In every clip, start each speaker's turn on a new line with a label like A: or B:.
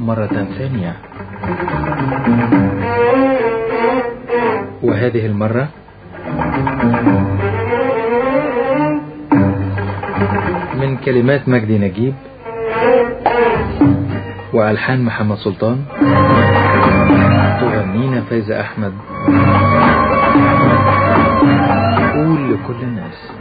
A: مرة ثانية وهذه المرة من كلمات مجدي نجيب وألحان محمد سلطان تغنينا فايزة أحمد قول لكل الناس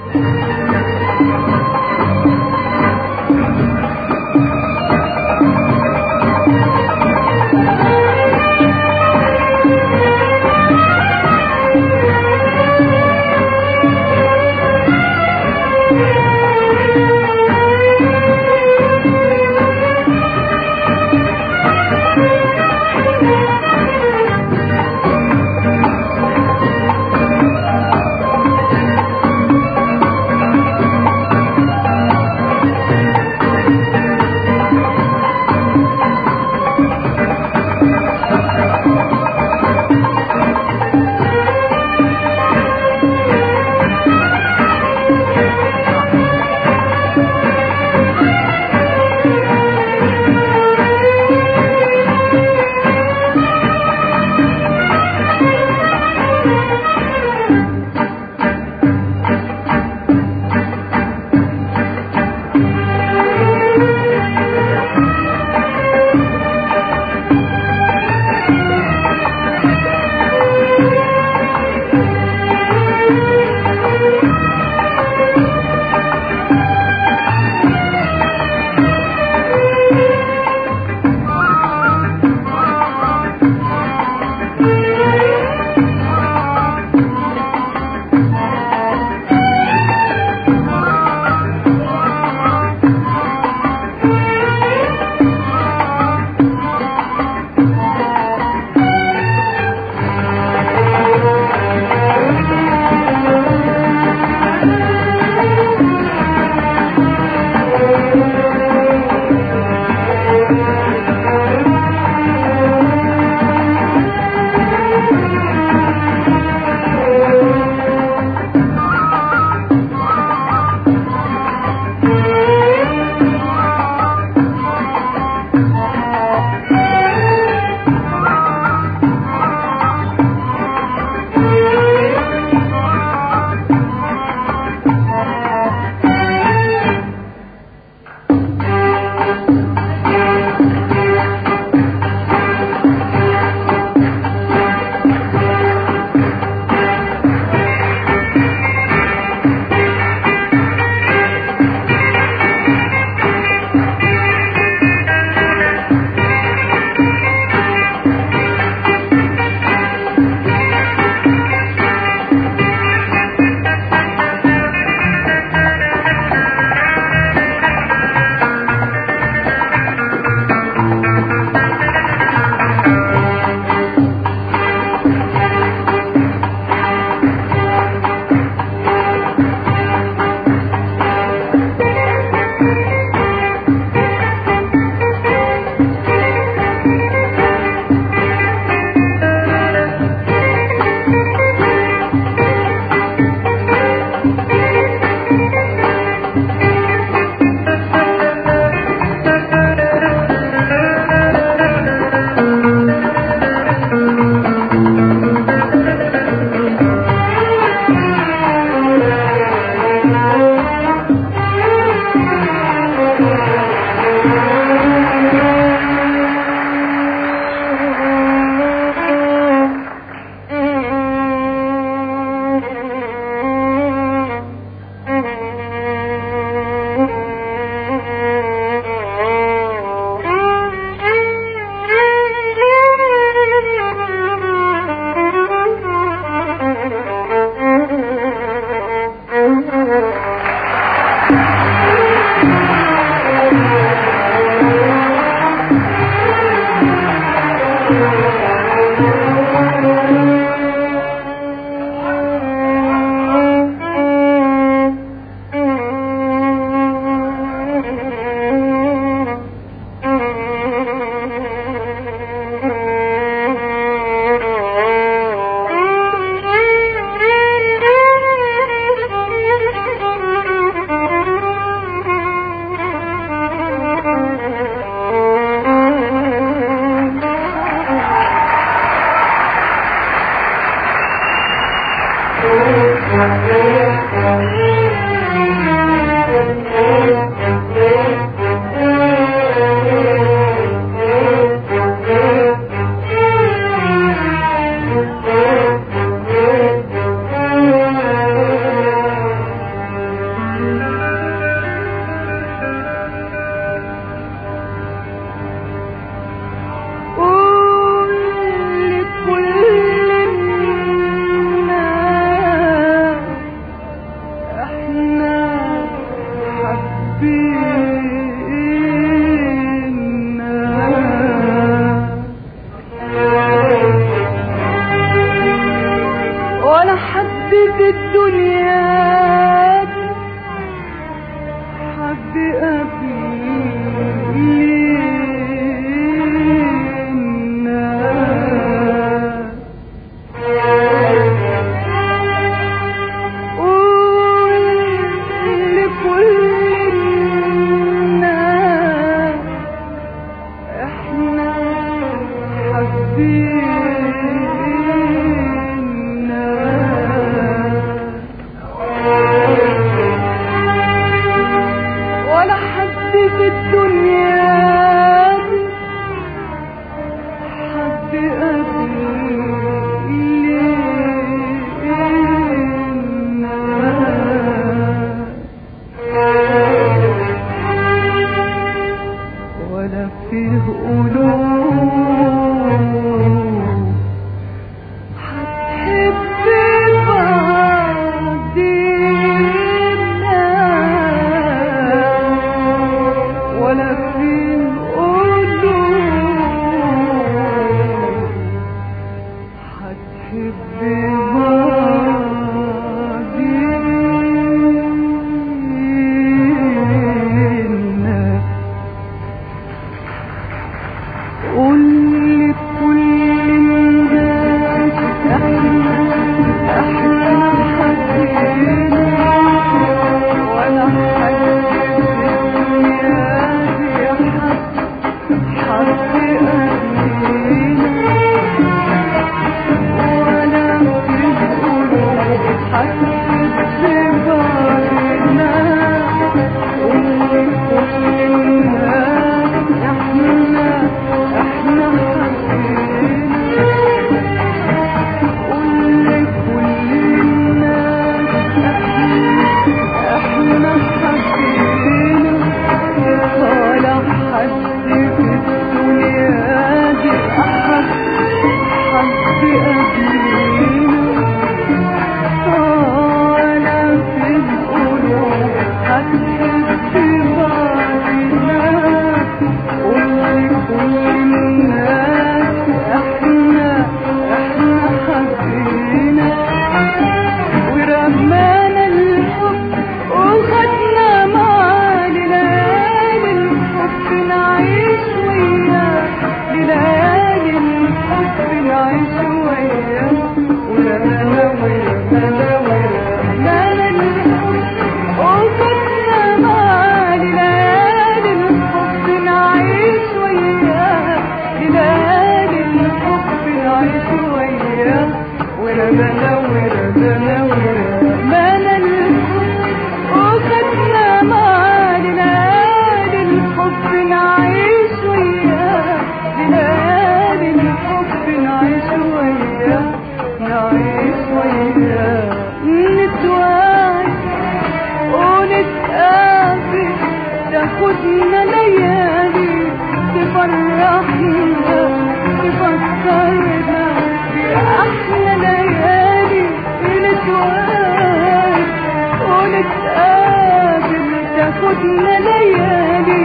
B: نتقابل تاخدنا ليالي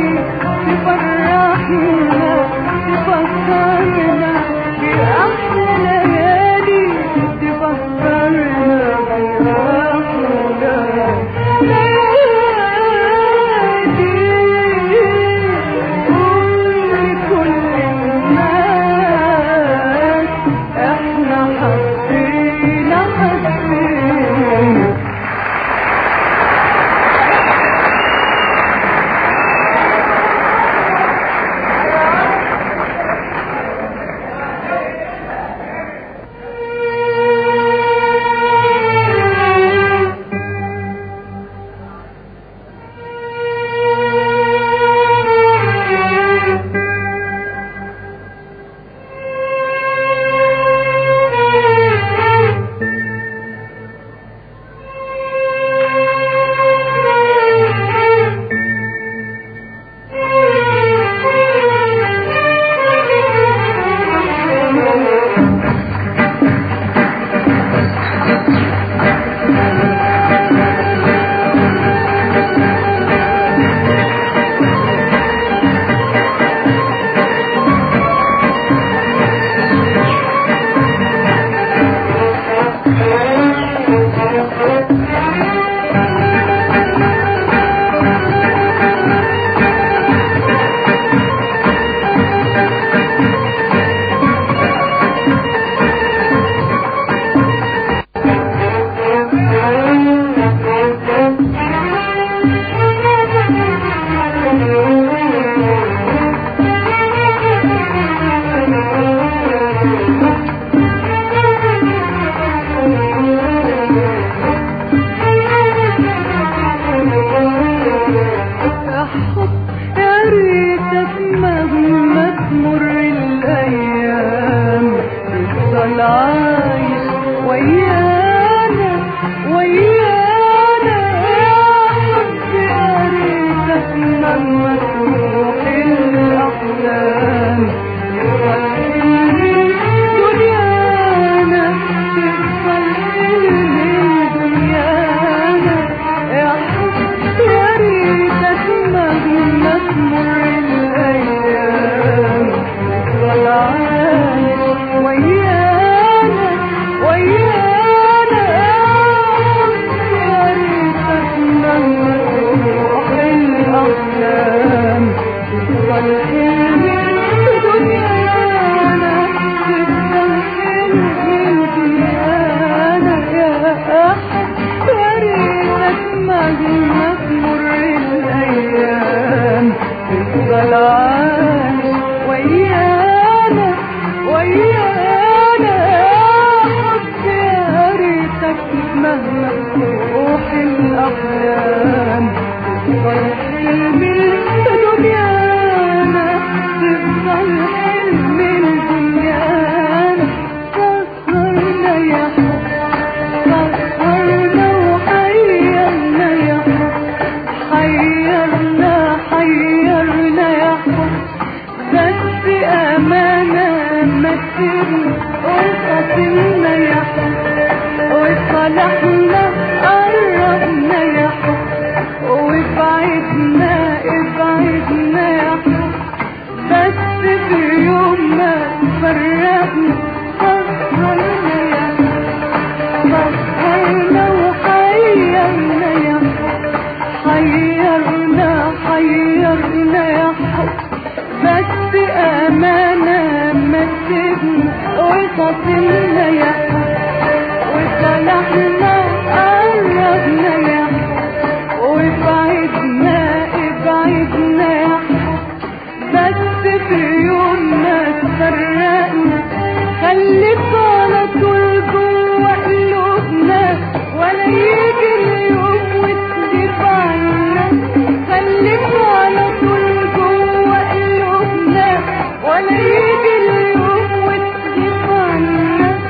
B: تفرحنا تفكرنا بأحلى ليالي تفكرنا بأحلى ليالي قول لكل الناس احنا حبينا حبينا يا حب يا ريتك مهما تمر الايام تفضل عايش ويانا ويانا يا حب يا ريتك مهما تروح الاحلام تفضل دنيانا تفضل دنيانا يا حب يا ريتك مهما تمر الايام تفضل عايش ويانا ويانا يا ريتك مهما تروح الاحلام تفضل حلم دنيانا تفضل حلم دنيانا يا أحد يا ريتك مهما تمر الأيام تفضل عايش ويانا ويانا يا حب يا ريتك مهما تروح الأحلام تفضل حلم دنيانا تفضل حلم دنيانا سهرنا يا حب سهرنا وحيرنا يا حب حيرنا حيرنا يا حب بس أمانة ما تسيبنا وخاصمنا يا حب وصالحنا قربنا يا حب وابعدنا ابعدنا يا حب بس في يوم ما فرقنا سهرنا يا حب سهرنا وحيرنا يا حب حيرنا حيرنا يا حب بس أمانة ما تسيبنا وخاصمنا يا حب وصالحنا قربنا يا حب وابعدنا ابعدنا يا حب بس في يوم ما تفرقنا خليك على طول جوه قلوبنا ولا يجي اليوم وتغيب عنا خليك على طول جوه قلوبنا ولا يجي اليوم وتغيب عنا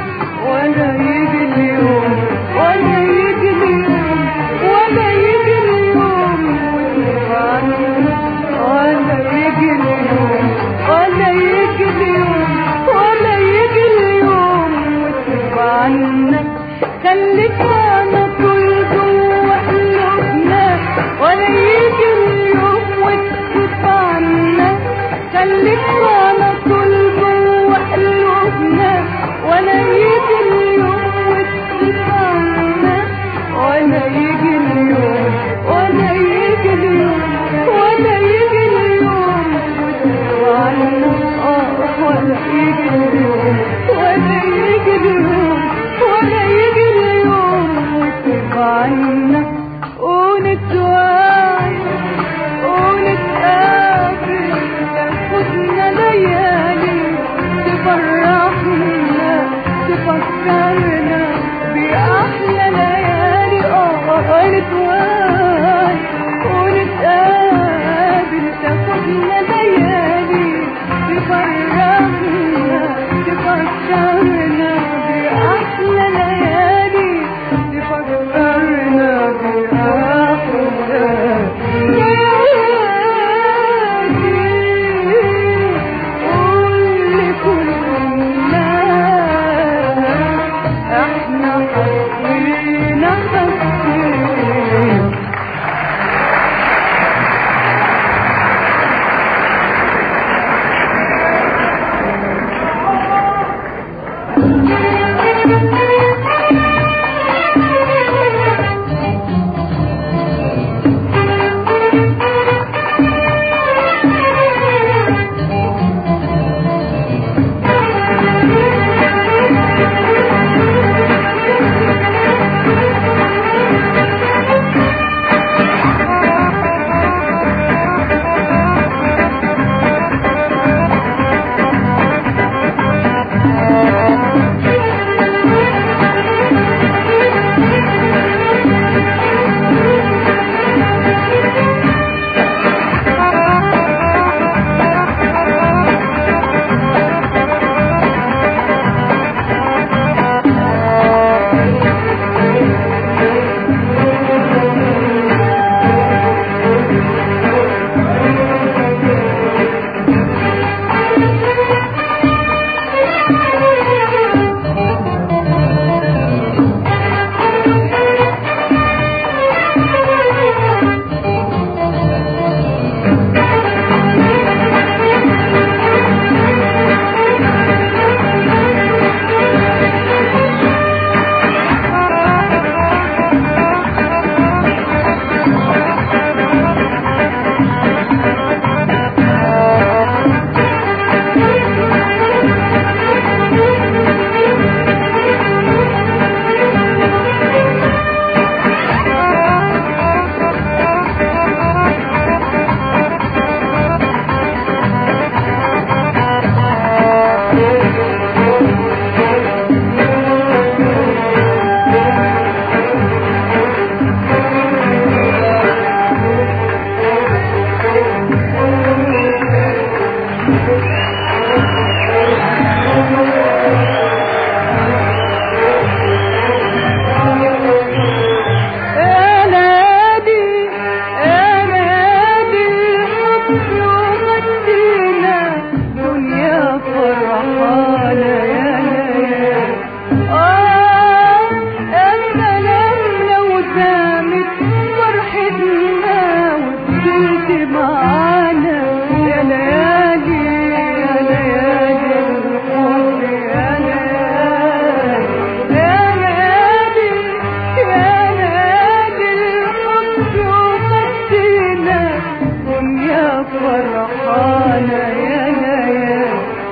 B: وخدتنا دنيا فرحانة يا ليالي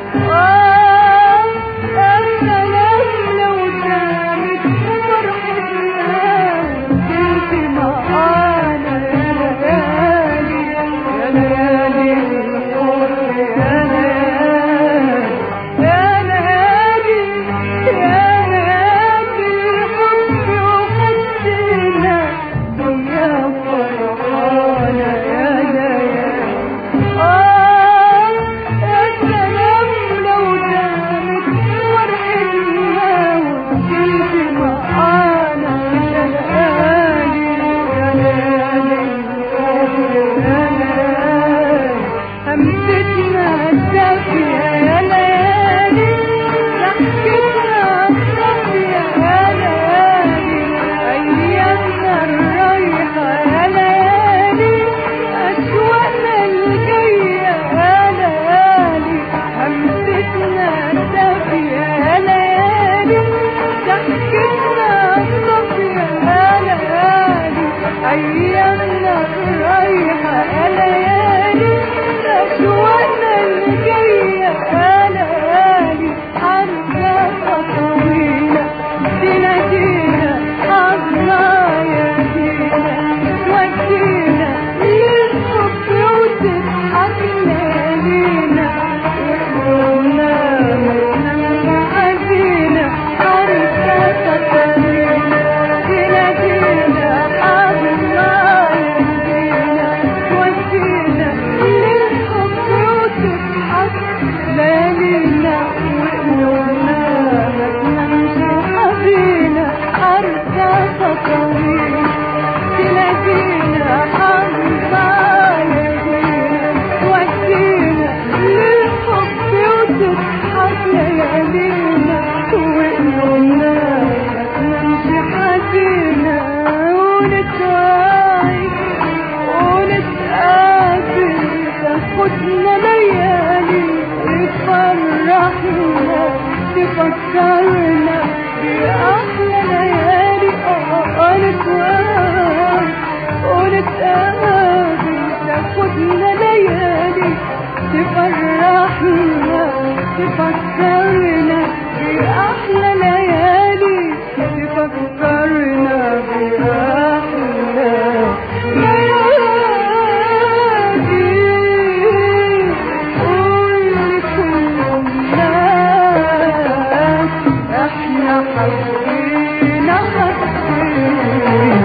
B: آه يا سلام لو دامت فرحتنا وكنت معانا يا ليالي يا ليالي الحب يا ليالي يا ليالي يا ليالي الحب وخدتنا دنيا فرحانة يا ليالي آه يا سلام لو دامت فرحتنا وكنت معانا يا ليالي يا ليالي الحب يا ليالي همستنا الدافية يا ليالي ضحكتنا الصافية يا ليالي أيامنا الرايحة يا ليالي أشواقنا الجاية يا ليالي همستنا الدافية يا ليالي ضحكتنا الصافية يا ليالي أيامنا الرايحة يا ليالي أشواقنا الجاية يا ليالي عرجة طويلة دينا دينا حظنا يا دينا ودينا للحب وتضحك ليالينا وقلوبنا منا حزينة عرجة طويلة دينا دينا حظنا يا دينا ودينا للحب وتضحك ليالينا وقلوبنا ما تنامش حزينة عرجة طويلة تلاقينا حظنا يا دينا ودينا للحب وتضحك ليالينا وقلوبنا ما تنامش حزينة ونتواعي ونتقابل تاخدنا ليالي تفرحنا تفكرنا بأحلى ليالي اه نتواعي ونتقابل تاخدنا ليالي تفرحنا تفكرنا بأحلى ليالي تفكرنا بأحلى ليالي قول لكل الناس احنا حبينا حبينا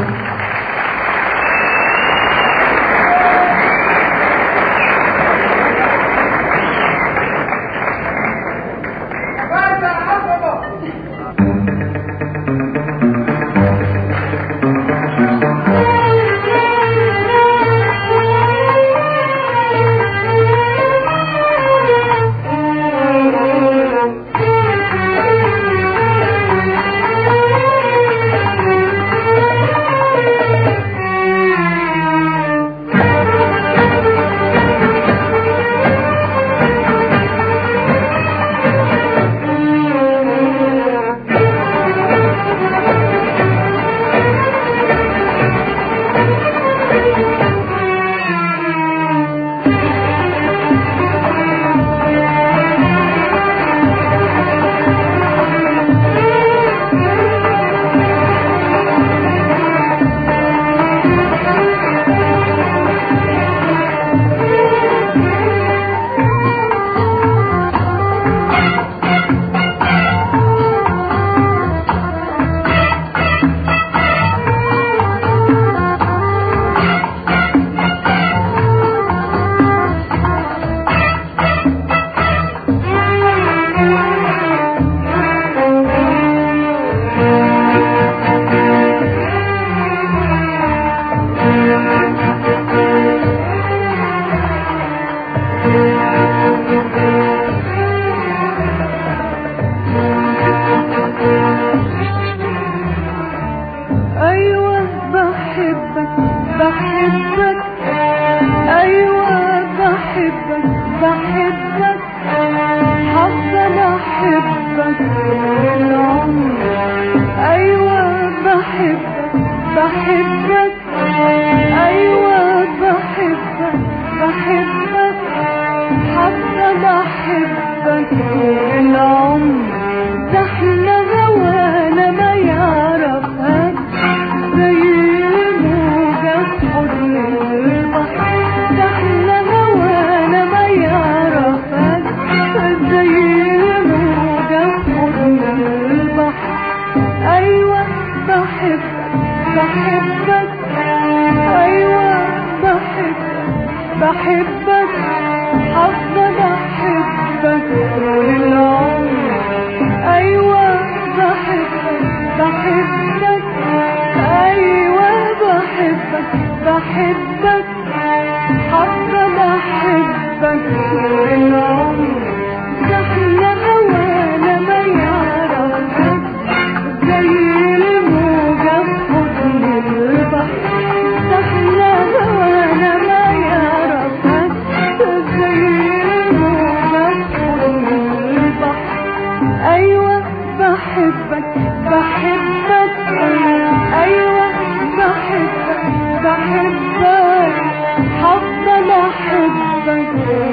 B: بحبك هفضل احبك العمر ده احنا هوانا ما يعرفك زي الموجة في حضن البحر ده احنا هوانا ما يعرفك زي الموجة في حضن البحر ايوه بحبك بحبك ايوه بحبك بحبك هفضل احبك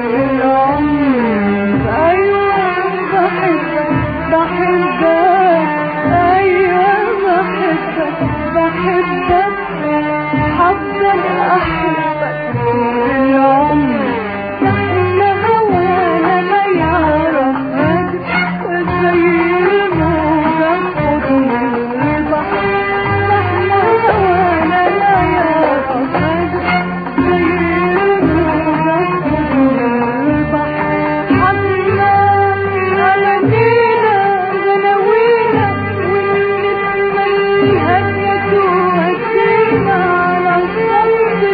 B: العمر ايوه بحبك بحبك ايوه بحبك بحبك هفضل احبك العمر احنا هوانا ما يعرفك زي الموجة في حضن البحر احنا هوانا ما يعرفك زي الموجة في حضن البحر حبنا أغانينا غناوينا والنسمة الهادية تودينا على صوت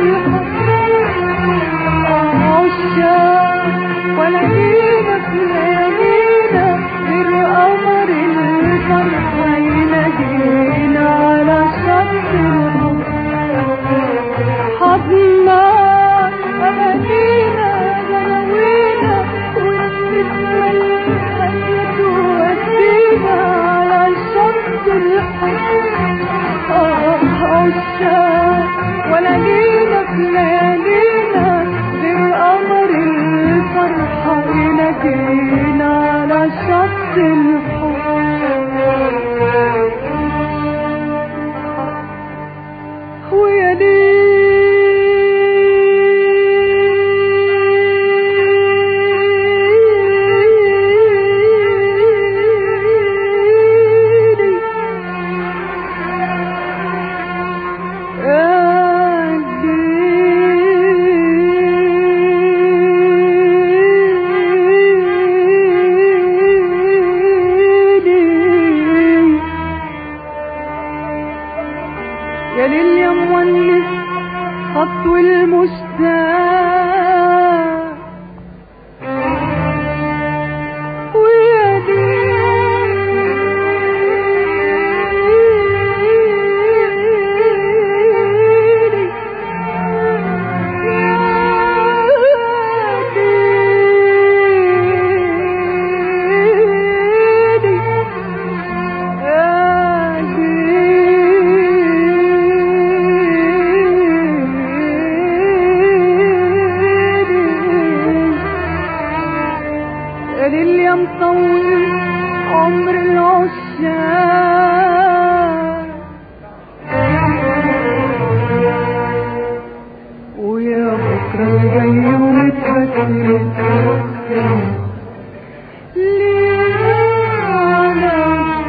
B: الحب عشاق ولا لينا في ليالينا غير قمر الفرحة ينادينا على شط الحب حضنا أغانينا غناوينا والنسمة الهادية تودينا على شط الحب عشاق ولا لينا في ليالينا غير قمر الفرحة ينادينا على شط الحب ويا ليلي يا ليل يا مونس خطو المشتاق ويا ليلي يا مطول عمر العشاق ويا بكرة جاي ومتفكر ليه على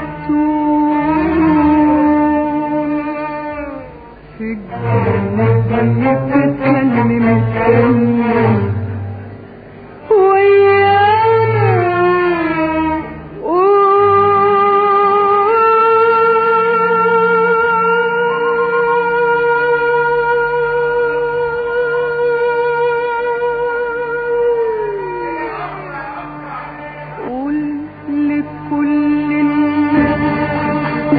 B: طول في الجنة طيب تتكلم تتكلم ويانا قول لكل الناس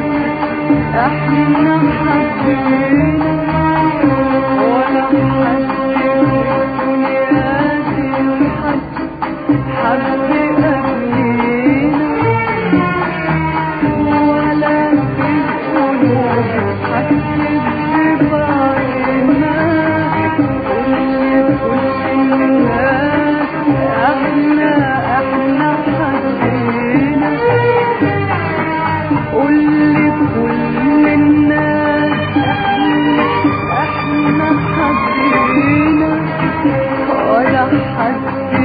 B: احنا حبينا ولا حد في الدنيا دي حد حب قبلينا ولا في القلوب حد ببعضنا كل كل الناس احنا احنا حبينا قل لكل الناس احنا احنا حبينا ولا حد